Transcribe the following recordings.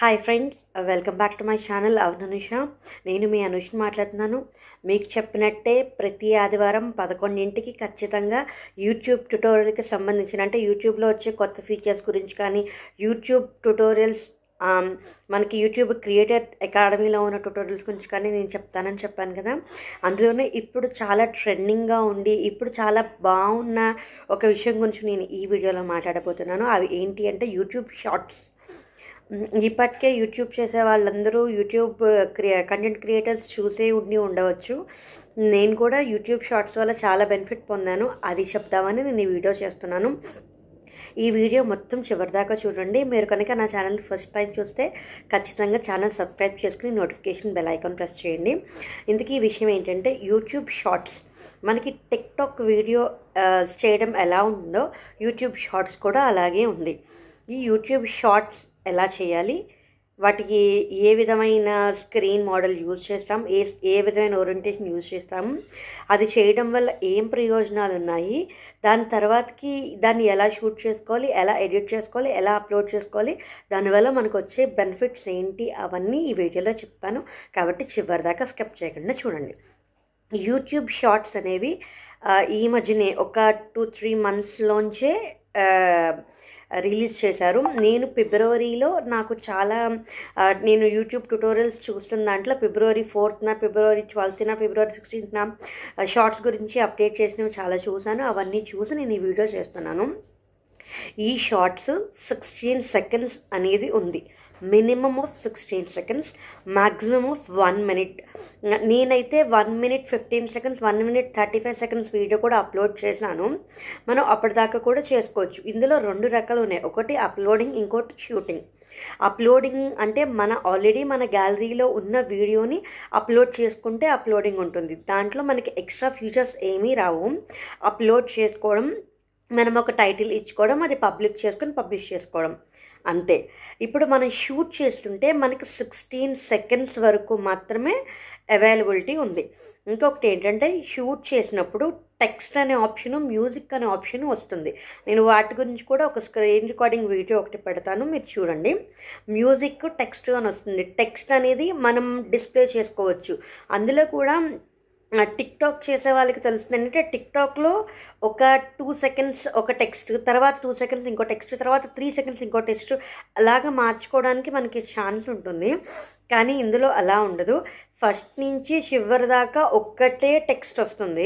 hi friends welcome back to my channel అవుననుష నేను మీ అనుష్ మాట్లాడుతున్నాను మీకు చెప్పినట్టే ప్రతి ఆదివారం పదకొండింటికి ఖచ్చితంగా యూట్యూబ్ ట్యుటోరియల్కి సంబంధించిన అంటే యూట్యూబ్లో వచ్చే కొత్త ఫీచర్స్ గురించి కానీ యూట్యూబ్ ట్యుటోరియల్స్ మనకి యూట్యూబ్ క్రియేటర్ అకాడమీలో ఉన్న ట్యుటోరియల్స్ గురించి కానీ నేను చెప్తానని చెప్పాను కదా అందులోనే ఇప్పుడు చాలా ట్రెండింగ్గా ఉండి ఇప్పుడు చాలా బాగున్న ఒక విషయం గురించి నేను ఈ వీడియోలో మాట్లాడబోతున్నాను అవి ఏంటి అంటే యూట్యూబ్ షార్ట్స్ ఇప్పటికే యూట్యూబ్ చేసే వాళ్ళందరూ యూట్యూబ్ క్రియే కంటెంట్ క్రియేటర్స్ చూసే ఉండి ఉండవచ్చు నేను కూడా యూట్యూబ్ షార్ట్స్ వల్ల చాలా బెనిఫిట్ పొందాను అది చెప్దామని నేను ఈ వీడియో చేస్తున్నాను ఈ వీడియో మొత్తం చివరిదాకా చూడండి మీరు కనుక నా ఛానల్ ఫస్ట్ టైం చూస్తే ఖచ్చితంగా ఛానల్ సబ్స్క్రైబ్ చేసుకుని నోటిఫికేషన్ బెల్ ఐకాన్ ప్రెస్ చేయండి ఇందుకు ఈ విషయం ఏంటంటే యూట్యూబ్ షార్ట్స్ మనకి టిక్టాక్ వీడియో చేయడం ఎలా ఉందో యూట్యూబ్ షార్ట్స్ కూడా అలాగే ఉంది ఈ యూట్యూబ్ షార్ట్స్ ఎలా చేయాలి వాటికి ఏ విధమైన స్క్రీన్ మోడల్ యూజ్ చేస్తాం ఏ ఏ విధమైన ఓరియంటేషన్ యూజ్ చేస్తాము అది చేయడం వల్ల ఏం ప్రయోజనాలు ఉన్నాయి దాని తర్వాతకి దాన్ని ఎలా షూట్ చేసుకోవాలి ఎలా ఎడిట్ చేసుకోవాలి ఎలా అప్లోడ్ చేసుకోవాలి దానివల్ల మనకు వచ్చే బెనిఫిట్స్ ఏంటి అవన్నీ ఈ వీడియోలో చెప్తాను కాబట్టి చివరిదాకా స్కిప్ చేయకుండా చూడండి యూట్యూబ్ షార్ట్స్ అనేవి ఈ మధ్యనే ఒక టూ త్రీ మంత్స్లోంచే రిలీజ్ చేశారు నేను ఫిబ్రవరిలో నాకు చాలా నేను యూట్యూబ్ ట్యుటోరియల్స్ చూస్తున్న దాంట్లో ఫిబ్రవరి ఫోర్త్న ఫిబ్రవరి ట్వెల్త్న ఫిబ్రవరి సిక్స్టీన్త్న షార్ట్స్ గురించి అప్డేట్ చేసినవి చాలా చూశాను అవన్నీ చూసి నేను ఈ వీడియో చేస్తున్నాను ఈ షార్ట్స్ సిక్స్టీన్ సెకండ్స్ అనేది ఉంది minimum of sixteen seconds maximum of one minute నేనైతే one minute fifteen seconds one minute thirty five seconds video కూడా అప్లోడ్ చేశాను మనం అప్పటిదాకా కూడా చేసుకోవచ్చు ఇందులో రెండు రకాలు ఉన్నాయి ఒకటి అప్లోడింగ్ ఇంకోటి షూటింగ్ అప్లోడింగ్ అంటే మన ఆల్రెడీ మన గ్యాలరీలో ఉన్న వీడియోని అప్లోడ్ చేసుకుంటే అప్లోడింగ్ ఉంటుంది దాంట్లో మనకి ఎక్స్ట్రా ఫీచర్స్ ఏమీ రావు అప్లోడ్ చేసుకోవడం మనం ఒక టైటిల్ ఇచ్చుకోవడం అది పబ్లిక్ చేసుకొని పబ్లిష్ చేసుకోవడం అంతే ఇప్పుడు మనం షూట్ చేస్తుంటే మనకి సిక్స్టీన్ సెకండ్స్ వరకు మాత్రమే అవైలబిలిటీ ఉంది ఇంకొకటి ఏంటంటే షూట్ చేసినప్పుడు టెక్స్ట్ అనే ఆప్షను మ్యూజిక్ అనే ఆప్షన్ వస్తుంది నేను వాటి గురించి కూడా ఒక స్క్రీన్ రికార్డింగ్ వీడియో ఒకటి పెడతాను మీరు చూడండి మ్యూజిక్ టెక్స్ట్ అని వస్తుంది టెక్స్ట్ అనేది మనం డిస్ప్లే చేసుకోవచ్చు అందులో కూడా టిక్టాక్ చేసే వాళ్ళకి తెలుస్తుంది ఏంటంటే టిక్టాక్లో ఒక టూ సెకండ్స్ ఒక టెక్స్ట్ తర్వాత టూ సెకండ్స్ ఇంకో టెక్స్ట్ తర్వాత త్రీ సెకండ్స్ ఇంకో టెక్స్ట్ అలాగా మార్చుకోవడానికి మనకి ఛాన్స్ ఉంటుంది కానీ ఇందులో అలా ఉండదు ఫస్ట్ నుంచి చివరి దాకా ఒక్కటే టెక్స్ట్ వస్తుంది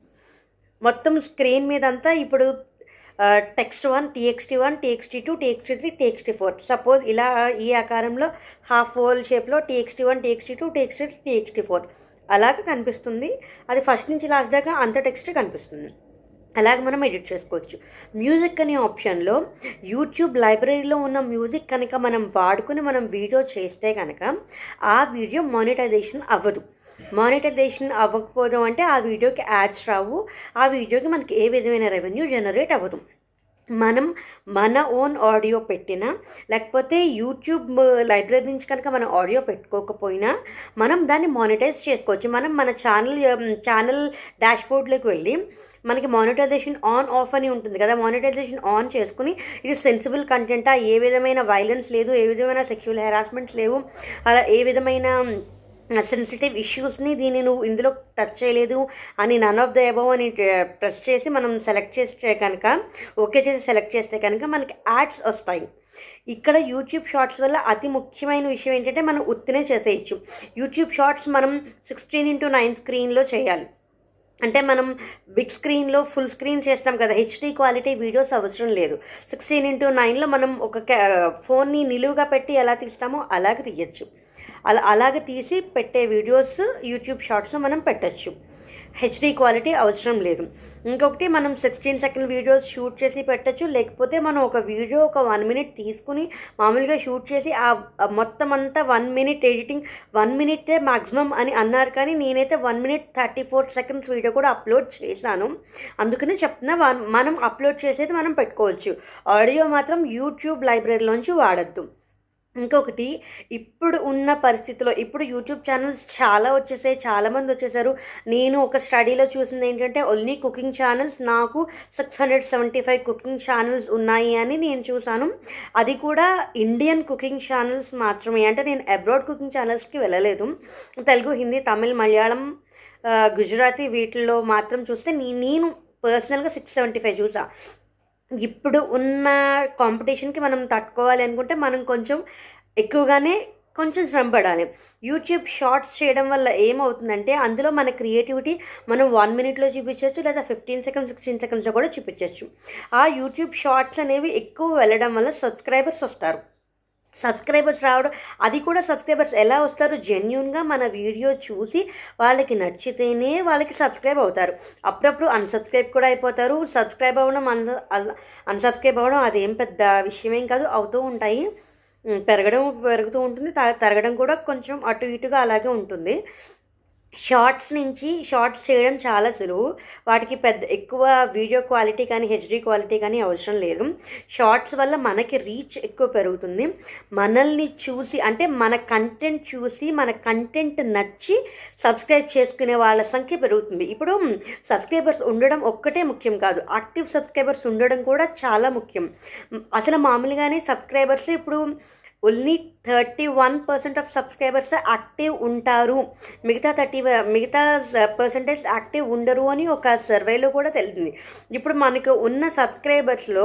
మొత్తం స్క్రీన్ మీద అంతా ఇప్పుడు text one TXT one TXT two TXT three TXT four suppose ఇలా ఈ ఆకారంలో హాఫ్ హోల్ షేప్లో TXT one TXT two TXT three TXT four అలాగే కనిపిస్తుంది అది ఫస్ట్ నుంచి లాస్ట్ దాకా అంత టెక్స్ట్ కనిపిస్తుంది అలాగే మనం ఎడిట్ చేసుకోవచ్చు మ్యూజిక్ అనే ఆప్షన్లో యూట్యూబ్ లైబ్రరీలో ఉన్న మ్యూజిక్ కనుక మనం వాడుకుని మనం వీడియో చేస్తే కనుక ఆ వీడియో మానిటైజేషన్ అవ్వదు మానిటైజేషన్ అవ్వకపోవడం అంటే ఆ వీడియోకి యాడ్స్ రావు ఆ వీడియోకి మనకి ఏ విధమైన రెవెన్యూ జనరేట్ అవ్వదు మనం మన ఓన్ ఆడియో పెట్టినా లేకపోతే యూట్యూబ్ లైబ్రరీ నుంచి కనుక మనం ఆడియో పెట్టుకోకపోయినా మనం దాన్ని మానిటైజ్ చేసుకోవచ్చు మనం మన ఛానల్ ఛానల్ డాష్బోర్డ్లోకి వెళ్ళి మనకి మానిటైజేషన్ ఆన్ ఆఫ్ అని ఉంటుంది కదా మానిటైజేషన్ ఆన్ చేసుకుని ఇది సెన్సిబుల్ కంటెంటా ఏ విధమైన వైలెన్స్ లేదు ఏ విధమైన సెక్షువల్ హెరాస్మెంట్స్ లేవు అలా ఏ విధమైన సెన్సిటివ్ ఇష్యూస్ని దీన్ని నువ్వు ఇందులో టచ్ చేయలేదు అని నన్ ఆఫ్ ద అబవ్ అని ప్రెస్ చేసి మనం సెలెక్ట్ చేస్తే కనుక ఓకే చేసి సెలెక్ట్ చేస్తే కనుక మనకి యాడ్స్ వస్తాయి ఇక్కడ యూట్యూబ్ షార్ట్స్ వల్ల అతి ముఖ్యమైన విషయం ఏంటంటే మనం ఉత్తినే చేసేయచ్చు యూట్యూబ్ షార్ట్స్ మనం సిక్స్టీన్ ఇంటూ నైన్ స్క్రీన్లో చేయాలి అంటే మనం బిగ్ స్క్రీన్లో ఫుల్ స్క్రీన్ చేస్తాం కదా హెచ్డీ క్వాలిటీ వీడియోస్ అవసరం లేదు సిక్స్టీన్ ఇంటూ నైన్లో మనం ఒక ఫోన్ని నిలువుగా పెట్టి ఎలా తీస్తామో అలాగే తీయచ్చు అలా అలాగ తీసి పెట్టే వీడియోస్ యూట్యూబ్ షార్ట్స్ మనం పెట్టచ్చు హెచ్డీ క్వాలిటీ అవసరం లేదు ఇంకొకటి మనం సిక్స్టీన్ సెకండ్ వీడియోస్ షూట్ చేసి పెట్టచ్చు లేకపోతే మనం ఒక వీడియో ఒక వన్ మినిట్ తీసుకుని మామూలుగా షూట్ చేసి ఆ మొత్తం అంతా వన్ మినిట్ ఎడిటింగ్ వన్ మినిటే మ్యాక్సిమం అని అన్నారు కానీ నేనైతే one minute thirty four seconds video కూడా అప్లోడ్ చేశాను అందుకనే చెప్తున్నా మనం అప్లోడ్ చేసేది మనం పెట్టుకోవచ్చు ఆడియో మాత్రం యూట్యూబ్ లైబ్రరీలోంచి వాడద్దు ఇంకొకటి ఇప్పుడు ఉన్న పరిస్థితిలో ఇప్పుడు యూట్యూబ్ ఛానల్స్ చాలా వచ్చేసాయి చాలామంది వచ్చేసారు నేను ఒక స్టడీలో చూసింది ఏంటంటే ఓన్లీ కుకింగ్ ఛానల్స్ నాకు six hundred seventy five cooking channels ఉన్నాయి అని నేను చూసాను అది కూడా ఇండియన్ కుకింగ్ ఛానల్స్ మాత్రమే అంటే నేను అబ్రాడ్ కుకింగ్ ఛానల్స్కి వెళ్ళలేదు తెలుగు హిందీ తమిళ్ మలయాళం ఆ, గుజరాతీ వీటిల్లో మాత్రం చూస్తే నీ- నేను పర్సనల్గా సిక్స్ సెవెంటీ ఫైవ్ చూసా ఇప్పుడు ఉన్న కాంపిటీషన్కి మనం తట్టుకోవాలి అనుకుంటే మనం కొంచెం ఎక్కువగానే కొంచెం శ్రమ పడాలి యూట్యూబ్ షార్ట్స్ చేయడం వల్ల ఏమవుతుందంటే అందులో మన క్రియేటివిటీ మనం వన్ మినిట్లో చూపించవచ్చు లేదా ఫిఫ్టీన్ సెకండ్స్ సిక్స్టీన్ సెకండ్స్లో కూడా చూపించవచ్చు ఆ యూట్యూబ్ షార్ట్స్ అనేవి ఎక్కువ వెళ్ళడం వల్ల సబ్స్క్రైబర్స్ వస్తారు సబ్స్క్రైబర్స్ రావడం అది కూడా సబ్స్క్రైబర్స్ ఎలా వస్తారు జెన్యున్గా మన వీడియో చూసి వాళ్ళకి నచ్చితేనే వాళ్ళకి సబ్స్క్రైబ్ అవుతారు అప్పుడప్పుడు అన్సబ్స్క్రైబ్ కూడా అయిపోతారు సబ్స్క్రైబ్ అవ్వడం అన్ అన్సబ్స్క్రైబ్ అవ్వడం అదేం పెద్ద విషయమేం కాదు అవుతూ ఉంటాయి ఉమ్, పెరగడం పెరుగుతూ ఉంటుంది త- తరగడం కూడా కొంచెం అటు ఇటుగా అలాగే ఉంటుంది షార్ట్స్ నుంచి షార్ట్స్ చేయడం చాలా సులువు వాటికి పెద్ద ఎక్కువ వీడియో క్వాలిటీ కానీ హెచ్డి క్వాలిటీ కానీ అవసరం లేదు షార్ట్స్ వల్ల మనకి రీచ్ ఎక్కువ పెరుగుతుంది మనల్ని చూసి అంటే మన కంటెంట్ చూసి మన కంటెంట్ నచ్చి సబ్స్క్రైబ్ చేసుకునే వాళ్ళ సంఖ్య పెరుగుతుంది ఇప్పుడు సబ్స్క్రైబర్స్ ఉండడం ఒక్కటే ముఖ్యం కాదు యాక్టివ్ సబ్స్క్రైబర్స్ ఉండడం కూడా చాలా ముఖ్యం అసలు మామూలుగానే సబ్స్క్రైబర్స్ ఇప్పుడు only thirty one percent of subscribers active ఉంటారు మిగతా థర్టీ మిగతా పర్సెంటేజ్ యాక్టివ్ ఉండరు అని ఒక సర్వేలో కూడా తెలిసింది ఇప్పుడు మనకు ఉన్న సబ్స్క్రైబర్స్లో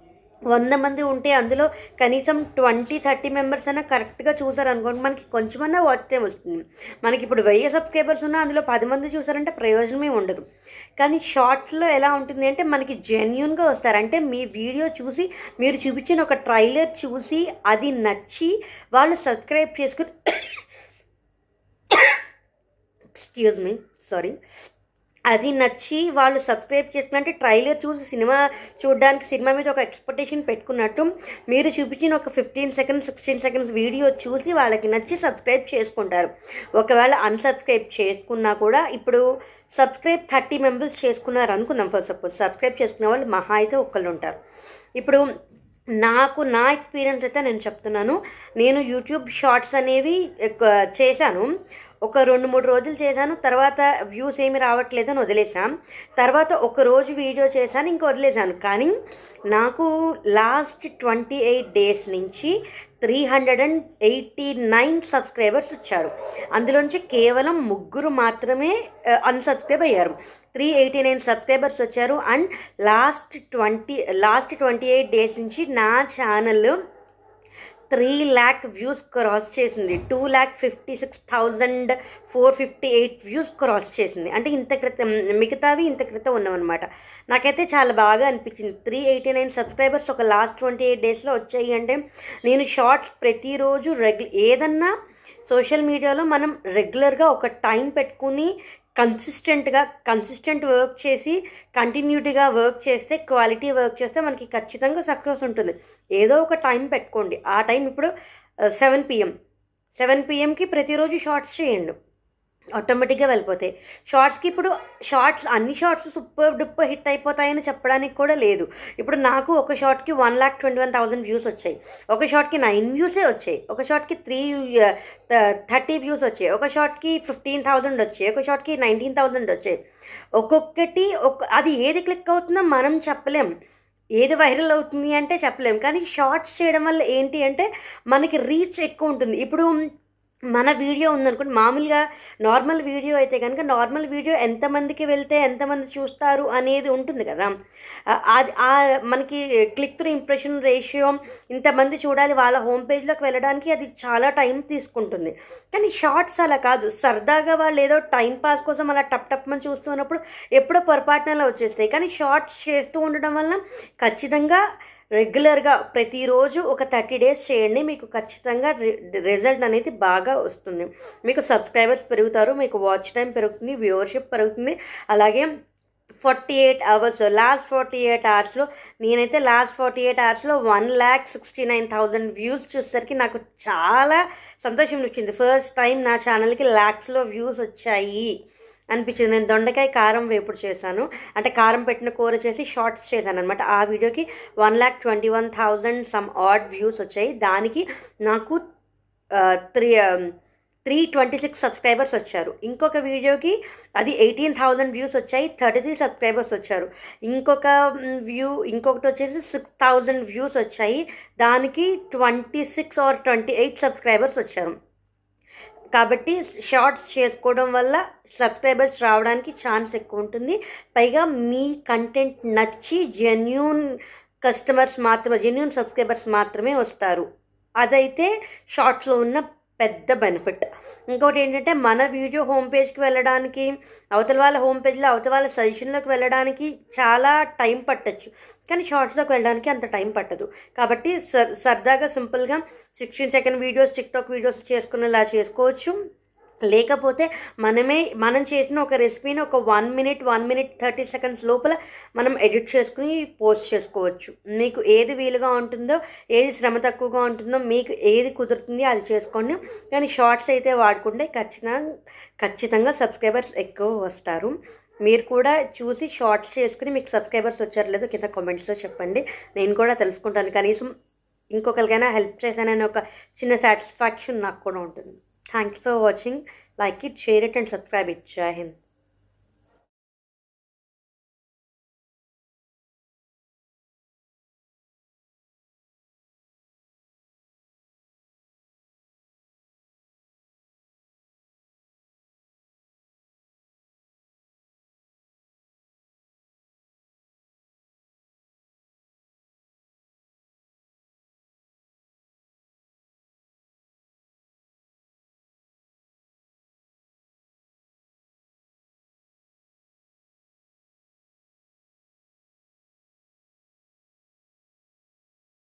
వంద మంది ఉంటే అందులో కనీసం ట్వంటీ థర్టీ మెంబర్స్ అయినా కరెక్ట్గా చూసారు అనుకోండి మనకి కొంచెమన్నా వాచ్ టైం వస్తుంది మనకి ఇప్పుడు వెయ్యి సబ్స్క్రైబర్స్ ఉన్నా అందులో పది మంది చూసారంటే ప్రయోజనమే ఉండదు కానీ షార్ట్స్లో ఎలా ఉంటుంది అంటే మనకి జెన్యున్గా వస్తారు అంటే మీ వీడియో చూసి మీరు చూపించిన ఒక ట్రైలర్ చూసి అది నచ్చి వాళ్ళు సబ్స్క్రైబ్ చేసుకుని ఎక్స్క్యూజ్ మీ సారీ అది నచ్చి వాళ్ళు సబ్స్క్రైబ్ చేసుకున్నట్టు ట్రైలర్ చూసి సినిమా చూడడానికి సినిమా మీద ఒక ఎక్స్పెక్టేషన్ పెట్టుకున్నట్టు మీరు చూపించిన ఒక fifteen seconds sixteen seconds video చూసి వాళ్ళకి నచ్చి సబ్స్క్రైబ్ చేసుకుంటారు ఒకవేళ అన్సబ్స్క్రైబ్ చేసుకున్నా కూడా ఇప్పుడు సబ్స్క్రైబ్ థర్టీ మెంబర్స్ చేసుకున్నారు అనుకుందాం ఫస్ట్ సపోజ్ సబ్స్క్రైబ్ చేసుకునే వాళ్ళు మహా అయితే ఒక్కళ్ళు ఉంటారు ఇప్పుడు నాకు నా ఎక్స్పీరియన్స్ అయితే నేను చెప్తున్నాను నేను యూట్యూబ్ షార్ట్స్ అనేవి ఎక్కువ చేశాను ఒక రెండు మూడు రోజులు చేశాను తర్వాత వ్యూస్ ఏమి రావట్లేదు అని వదిలేసాం తర్వాత ఒక రోజు వీడియో చేశాను ఇంకా వదిలేసాను కానీ నాకు లాస్ట్ ట్వంటీ ఎయిట్ డేస్ నుంచి three hundred and eighty nine subscribers వచ్చారు అందులోంచి కేవలం ముగ్గురు మాత్రమే అన్సబ్స్క్రైబ్ అయ్యారు త్రీ ఎయిటీ నైన్ సబ్స్క్రైబర్స్ వచ్చారు and last twenty last twenty eight days నుంచి నా channel three lakh views cross చేసింది two lakh fifty six thousand four fifty eight views cross చేసింది అంటే ఇంత క్రితం మిగతావి ఇంత క్రితం ఉన్నామన్నమాట నాకైతే చాలా బాగా అనిపించింది త్రీ ఎయిటీ నైన్ సబ్స్క్రైబర్స్ ఒక లాస్ట్ ట్వంటీ ఎయిట్ డేస్లో వచ్చాయి అంటే నేను షార్ట్స్ ప్రతిరోజు రెగ్యు ఏదన్నా సోషల్ మీడియాలో మనం రెగ్యులర్గా ఒక టైం పెట్టుకుని కన్సిస్టెంట్గా కన్సిస్టెంట్ వర్క్ చేసి కంటిన్యూటీగా వర్క్ చేస్తే క్వాలిటీ వర్క్ చేస్తే మనకి ఖచ్చితంగా సక్సెస్ ఉంటుంది ఏదో ఒక టైం పెట్టుకోండి ఆ టైం ఇప్పుడు సెవెన్ పిఎం సెవెన్ పిఎంకి ప్రతిరోజు షార్ట్స్ చేయండి ఆటోమేటిక్గా వెళ్ళిపోతాయి షార్ట్స్కి ఇప్పుడు షార్ట్స్ అన్ని షార్ట్స్ సూపర్ డూపర్ హిట్ అయిపోతాయని చెప్పడానికి కూడా లేదు ఇప్పుడు నాకు ఒక షార్ట్కి one lakh twenty one thousand views వచ్చాయి ఒక షార్ట్కి నైన్ వ్యూసే వచ్చాయి ఒక షార్ట్కి త్రీ థర్టీ వ్యూస్ వచ్చాయి ఒక షార్ట్కి ఫిఫ్టీన్ థౌసండ్ వచ్చాయి ఒక షార్ట్కి నైన్టీన్ థౌసండ్ వచ్చాయి ఒక్కొక్కటి ఒక అది ఏది క్లిక్ అవుతుందో మనం చెప్పలేం ఏది వైరల్ అవుతుంది అంటే చెప్పలేం కానీ షార్ట్స్ చేయడం వల్ల ఏంటి అంటే మనకి రీచ్ ఎక్కువ ఉంటుంది ఇప్పుడు మన వీడియో ఉందనుకోండి మామూలుగా నార్మల్ వీడియో అయితే కనుక నార్మల్ వీడియో ఎంతమందికి వెళ్తే ఎంతమంది చూస్తారు అనేది ఉంటుంది కదా ఆ- అది ఆ మనకి క్లిక్ త్రూ ఇంప్రెషన్ రేషియో ఇంతమంది చూడాలి వాళ్ళ హోమ్ పేజ్లోకి వెళ్ళడానికి అది చాలా టైం తీసుకుంటుంది కానీ షార్ట్స్ అలా కాదు సరదాగా వాళ్ళు ఏదో టైం పాస్ కోసం అలా టప్ టప్ అని చూస్తున్నప్పుడు ఎప్పుడో పొరపాటున అలా వచ్చేస్తాయి కానీ షార్ట్స్ చేస్తూ ఉండడం వల్ల ఖచ్చితంగా రెగ్యులర్గా ప్రతిరోజు ఒక థర్టీ డేస్ చేయండి మీకు ఖచ్చితంగా రి- రిజల్ట్ అనేది బాగా వస్తుంది మీకు సబ్స్క్రైబర్స్ పెరుగుతారు మీకు వాచ్ టైం పెరుగుతుంది వ్యూవర్షిప్ పెరుగుతుంది అలాగే forty eight hours last forty eight అవర్స్లో నేనైతే లాస్ట్ ఫార్టీ ఎయిట్ అవర్స్లో one lakh sixty nine thousand views చూసేసరికి నాకు చాలా సంతోషం వచ్చింది ఫస్ట్ టైం నా ఛానల్కి ల్యాక్స్లో వ్యూస్ వచ్చాయి అనిపించింది నేను దొండకాయ కారం వేపుడు చేశాను అంటే కారం పెట్టిన కూర చేసి షార్ట్స్ చేశాను అనమాట ఆ వీడియోకి one lakh twenty one thousand some odd views వచ్చాయి దానికి నాకు three three twenty six subscribers వచ్చారు ఇంకొక వీడియోకి అది ఎయిటీన్ థౌజండ్ వ్యూస్ వచ్చాయి థర్టీ త్రీ సబ్స్క్రైబర్స్ వచ్చారు ఇంకొక వ్యూ ఇంకొకటి వచ్చేసి సిక్స్ థౌజండ్ వ్యూస్ వచ్చాయి దానికి twenty six or twenty eight subscribers వచ్చారు కాబట్టి షార్ట్స్ చేసుకోవడం వల్ల సబ్స్క్రైబర్స్ రావడానికి ఛాన్స్ ఎక్కువ ఉంటుంది పైగా మీ కంటెంట్ నచ్చి జెన్యున్ కస్టమర్స్ మాత్రమే జెన్యున్ సబ్స్క్రైబర్స్ మాత్రమే వస్తారు అదైతే షార్ట్స్లో ఉన్న పెద్ద బెనిఫిట్ ఇంకోటి ఏంటంటే మన వీడియో హోమ్ పేజ్కి వెళ్ళడానికి అవతల వాళ్ళ హోమ్ పేజ్లో అవతల వాళ్ళ సజెషన్లోకి వెళ్ళడానికి చాలా టైం పట్టచ్చు కానీ షార్ట్స్లోకి వెళ్ళడానికి అంత టైం పట్టదు కాబట్టి సర్ సరదాగా సింపుల్గా sixteen second videos TikTok videos చేసుకునేలా చేసుకోవచ్చు లేకపోతే మనమే మనం చేసిన ఒక రెసిపీని ఒక one minute one minute thirty seconds లోపల మనం ఎడిట్ చేసుకుని పోస్ట్ చేసుకోవచ్చు మీకు ఏది వీలుగా ఉంటుందో ఏది శ్రమ తక్కువగా ఉంటుందో మీకు ఏది కుదురుతుంది అది చేసుకోండి కానీ షార్ట్స్ అయితే వాడుకుంటే ఖచ్చితంగా ఖచ్చితంగా సబ్స్క్రైబర్స్ ఎక్కువ వస్తారు మీరు కూడా చూసి షార్ట్స్ చేసుకుని మీకు సబ్స్క్రైబర్స్ వచ్చారు లేదో కింద కామెంట్స్లో చెప్పండి నేను కూడా తెలుసుకుంటాను కనీసం ఇంకొకరికైనా హెల్ప్ చేశానని ఒక చిన్న సాటిస్ఫాక్షన్ నాకు కూడా ఉంటుంది thanks for watching like it share it and subscribe it జై హింద్